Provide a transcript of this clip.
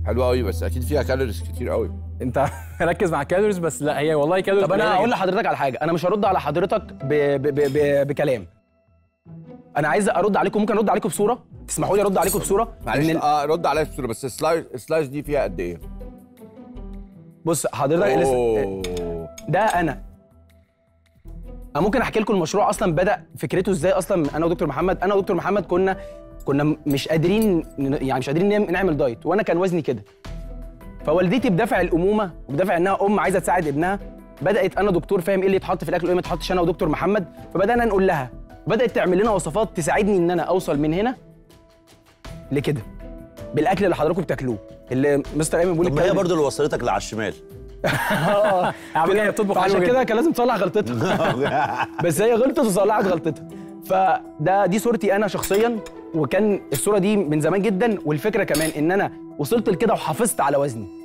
حلوه قوي بس اكيد فيها كالوريز كتير قوي انت ركز مع الكالوريز بس لا هي والله كالوريز طب انا قليلة هقول جداً. لحضرتك على حاجه انا مش هرد على حضرتك ب... ب... ب... ب... بكلام انا عايز ارد عليكم ممكن ارد عليكم بصوره تسمحوا لي ارد عليكم بصوره معلش إن ال- اه رد عليا بسرعه بس السلايس السلايس دي فيها قد ايه؟ بص حضرتك لسه اوه ده انا انا ممكن احكي لكم المشروع اصلا بدا فكرته ازاي اصلا انا ودكتور محمد انا ودكتور محمد كنا كنا م- مش قادرين ن- يعني مش قادرين نعم- نعمل دايت وانا كان وزني كده فوالدتي بدافع الامومه وبدافع انها ام عايزه تساعد ابنها بدات انا دكتور فاهم ايه اللي يتحط في الاكل وايه ما يتحطش انا ودكتور محمد فبدانا نقول لها بدات تعمل لنا وصفات تساعدني ان انا اوصل من هنا لكده بالاكل اللي حضراتكم بتاكلوه اللي مستر ايمن بيقول طب ما هي الكلام- برضه اللي وصلتك اللي على الشمال اه عم هي بتطبخ عشان حلو كده جدا كان لازم تصلح غلطتها بس هي غلطت وصلحت غلطتها فده دي صورتي انا شخصيا وكان الصوره دي من زمان جدا والفكره كمان ان انا وصلت لكده وحافظت على وزني